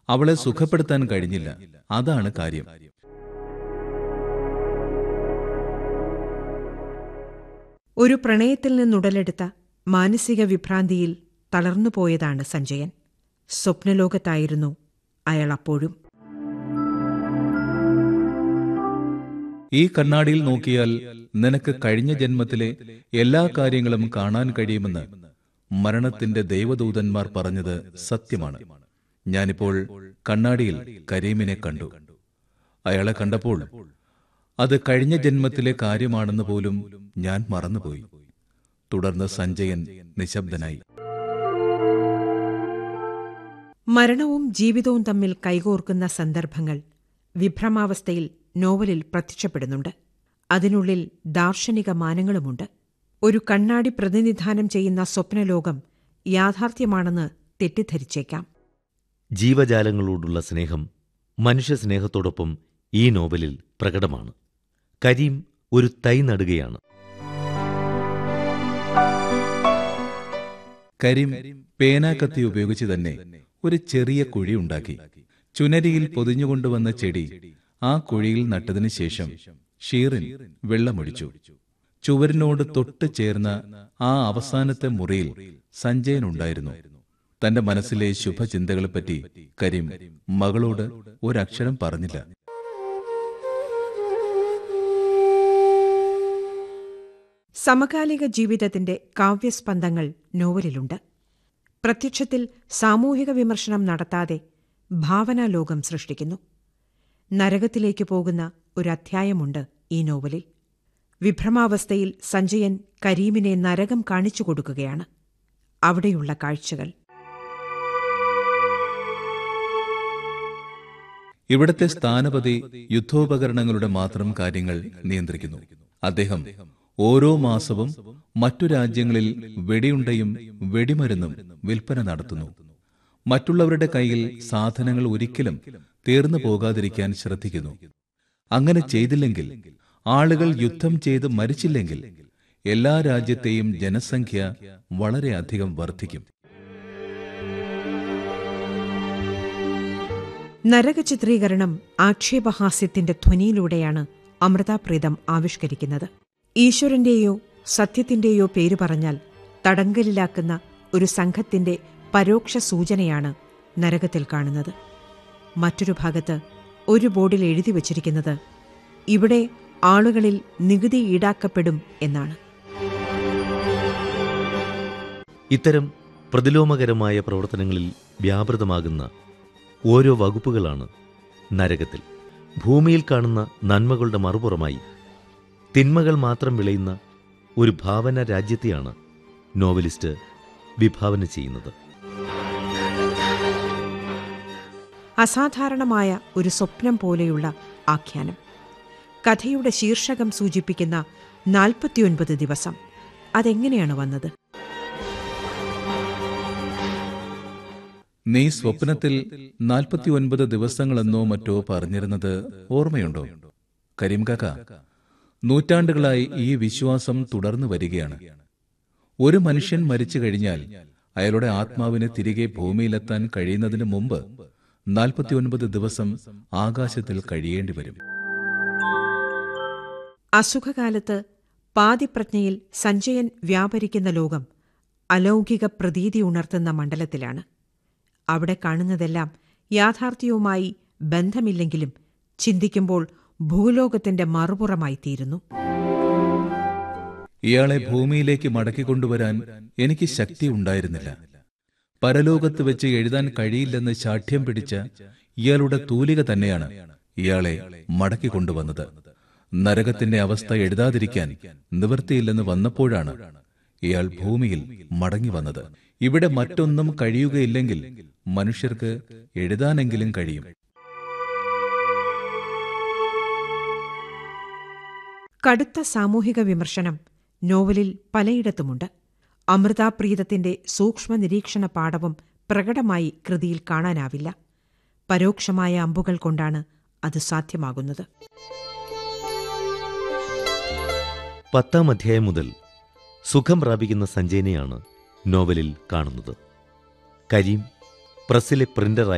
അവളെ സുഖപ്പെടുത്താൻ കഴിഞ്ഞില്ല അതാണ് കാര്യം ഒരു പ്രണയത്തിൽ നിന്നുടലെടുത്ത മാനസിക വിഭ്രാന്തിയിൽ തളർന്നുപോയതാണ് സഞ്ജയൻ സ്വപ്നലോകത്തായിരുന്നു അയാൾ അപ്പോഴും ഈ കണ്ണാടിയിൽ നോക്കിയാൽ നിനക്ക് കഴിഞ്ഞ ജന്മത്തിലെ എല്ലാ കാര്യങ്ങളും കാണാൻ കഴിയുമെന്ന് മരണത്തിന്റെ ദൈവദൂതന്മാർ പറഞ്ഞത് സത്യമാണ് ഞാനിപ്പോൾ കണ്ണാടിയിൽ കരീമിനെ കണ്ടു അയാളെ കണ്ടപ്പോൾ അത് കഴിഞ്ഞ ജന്മത്തിലെ കാര്യമാണെന്ന് പോലും ഞാൻ മറന്നുപോയി തുടർന്ന് സഞ്ജയൻ നിശബ്ദനായി മരണവും ജീവിതവും തമ്മിൽ കൈകോർക്കുന്ന സന്ദർഭങ്ങൾ വിഭ്രമാവസ്ഥയിൽ നോവലിൽ പ്രത്യക്ഷപ്പെടുന്നുണ്ട് അതിനുള്ളിൽ ദാർശനിക മാനങ്ങളുമുണ്ട് ഒരു കണ്ണാടി പ്രതിനിധാനം ചെയ്യുന്ന സ്വപ്നലോകം യാഥാർത്ഥ്യമാണെന്ന് തെറ്റിദ്ധരിച്ചേക്കാം ജീവജാലങ്ങളോടുള്ള സ്നേഹം മനുഷ്യ സ്നേഹത്തോടൊപ്പം ഈ നോവലിൽ പ്രകടമാണ് കരീം ഒരു തൈ നടുകയാണ് കരീം പേനാക്കത്തി ഉപയോഗിച്ച് തന്നെ ഒരു ചെറിയ കുഴി ഉണ്ടാക്കി ചുനരിയിൽ പൊതിഞ്ഞുകൊണ്ടുവന്ന ചെടി ആ കുഴിയിൽ നട്ടതിനു ശേഷം ഷീറിൻ വെള്ളമൊഴിച്ചു ചുവരിനോട് തൊട്ട് ചേർന്ന ആ അവസാനത്തെ മുറിയിൽ സഞ്ജയൻ ഉണ്ടായിരുന്നു തന്റെ മനസ്സിലെ ശുഭചിന്തകളെപ്പറ്റി കരീം മകളോട് ഒരക്ഷരം പറഞ്ഞില്ല സമകാലിക ജീവിതത്തിന്റെ കാവ്യസ്പന്ദങ്ങൾ നോവലിലുണ്ട് പ്രത്യക്ഷത്തിൽ സാമൂഹിക വിമർശനം നടത്താതെ ഭാവനാലോകം സൃഷ്ടിക്കുന്നു നരകത്തിലേക്ക് പോകുന്ന ഒരു അധ്യായമുണ്ട് ഈ നോവലിൽ വിഭ്രമാവസ്ഥയിൽ സഞ്ജയൻ കരീമിനെ നരകം കാണിച്ചു കൊടുക്കുകയാണ് അവിടെയുള്ള കാഴ്ചകൾ ഇവിടത്തെ സ്ഥാനപതി യുദ്ധോപകരണങ്ങളുടെ മാത്രം കാര്യങ്ങൾ നിയന്ത്രിക്കുന്നു അദ്ദേഹം ഓരോ മാസവും മറ്റു രാജ്യങ്ങളിൽ വെടിയുണ്ടയും വെടിമരുന്നും വിൽപ്പന നടത്തുന്നു മറ്റുള്ളവരുടെ കയ്യിൽ സാധനങ്ങൾ ഒരിക്കലും തീർന്നു പോകാതിരിക്കാൻ ശ്രദ്ധിക്കുന്നു അങ്ങനെ ചെയ്തില്ലെങ്കിൽ ആളുകൾ യുദ്ധം ചെയ്ത് മരിച്ചില്ലെങ്കിൽ എല്ലാ രാജ്യത്തെയും ജനസംഖ്യ വളരെയധികം വർദ്ധിക്കും നരക ചിത്രീകരണം ആക്ഷേപഹാസ്യത്തിന്റെ ധ്വനിയിലൂടെയാണ് അമൃതാപ്രീതം ആവിഷ്കരിക്കുന്നത് ഈശ്വരന്റെയോ സത്യത്തിന്റെയോ പേര് പറഞ്ഞാൽ തടങ്കലിലാക്കുന്ന ഒരു സംഘത്തിന്റെ പരോക്ഷ സൂചനയാണ് നരകത്തിൽ കാണുന്നത് മറ്റൊരു ഭാഗത്ത് ഒരു ബോർഡിൽ എഴുതി വച്ചിരിക്കുന്നത് ഇവിടെ ആളുകളിൽ നികുതി ഈടാക്കപ്പെടും എന്നാണ് ഇത്തരം പ്രതിലോമകരമായ പ്രവർത്തനങ്ങളിൽ വ്യാപൃതമാകുന്ന ഓരോ വകുപ്പുകളാണ് നരകത്തിൽ ഭൂമിയിൽ കാണുന്ന നന്മകളുടെ മറുപുറമായി തിന്മകൾ മാത്രം വിളയുന്ന ഒരു ഭാവന രാജ്യത്തെയാണ് നോവലിസ്റ്റ് വിഭാവന ചെയ്യുന്നത് അസാധാരണമായ ഒരു സ്വപ്നം പോലെയുള്ള ആഖ്യാനം കഥയുടെ ശീർഷകം സൂചിപ്പിക്കുന്ന നാൽപ്പത്തിയൊൻപത് ദിവസം അതെങ്ങനെയാണ് വന്നത് നീ സ്വപ്നത്തിൽ നാൽപ്പത്തിയൊൻപത് ദിവസങ്ങളെന്നോ മറ്റോ പറഞ്ഞിരുന്നത് ഓർമ്മയുണ്ടോ കരീം കാക്ക നൂറ്റാണ്ടുകളായി ഈ വിശ്വാസം തുടർന്നു വരികയാണ് ഒരു മനുഷ്യൻ മരിച്ചു കഴിഞ്ഞാൽ അയാളുടെ ആത്മാവിന് തിരികെ ഭൂമിയിലെത്താൻ കഴിയുന്നതിന് മുമ്പ് നാൽപ്പത്തിയൊൻപത് ദിവസം ആകാശത്തിൽ കഴിയേണ്ടി വരും അസുഖകാലത്ത് പാതിപ്രജ്ഞയിൽ സഞ്ജയൻ വ്യാപരിക്കുന്ന ലോകം അലൗകിക പ്രതീതി ഉണർത്തുന്ന മണ്ഡലത്തിലാണ് അവിടെ കാണുന്നതെല്ലാം യാഥാർത്ഥ്യവുമായി ബന്ധമില്ലെങ്കിലും ചിന്തിക്കുമ്പോൾ ഭൂലോകത്തിന്റെ മറുപുറമായി തീരുന്നു ഇയാളെ ഭൂമിയിലേക്ക് മടക്കിക്കൊണ്ടുവരാൻ എനിക്ക് ശക്തി ഉണ്ടായിരുന്നില്ല പരലോകത്ത് വെച്ച് എഴുതാൻ കഴിയില്ലെന്ന് ശാഠ്യം പിടിച്ച ഇയാളുടെ തൂലിക തന്നെയാണ് ഇയാളെ മടക്കിക്കൊണ്ടുവന്നത് നരകത്തിന്റെ അവസ്ഥ എഴുതാതിരിക്കാൻ നിവൃത്തിയില്ലെന്ന് വന്നപ്പോഴാണ് ഇയാൾ ഭൂമിയിൽ മടങ്ങി വന്നത് ഇവിടെ മറ്റൊന്നും കഴിയുകയില്ലെങ്കിൽ മനുഷ്യർക്ക് എഴുതാനെങ്കിലും കഴിയും കടുത്ത സാമൂഹിക വിമർശനം നോവലിൽ പലയിടത്തുമുണ്ട് അമൃതാപ്രീതത്തിന്റെ സൂക്ഷ്മ നിരീക്ഷണ പാഠവും പ്രകടമായി കൃതിയിൽ കാണാനാവില്ല പരോക്ഷമായ അമ്പുകൾ കൊണ്ടാണ് അത് സാധ്യമാകുന്നത് പത്താം അധ്യായം മുതൽ സുഖം പ്രാപിക്കുന്ന സഞ്ജയനെയാണ് നോവലിൽ കാണുന്നത് കരീം പ്രസ്സിലെ പ്രിന്ററായി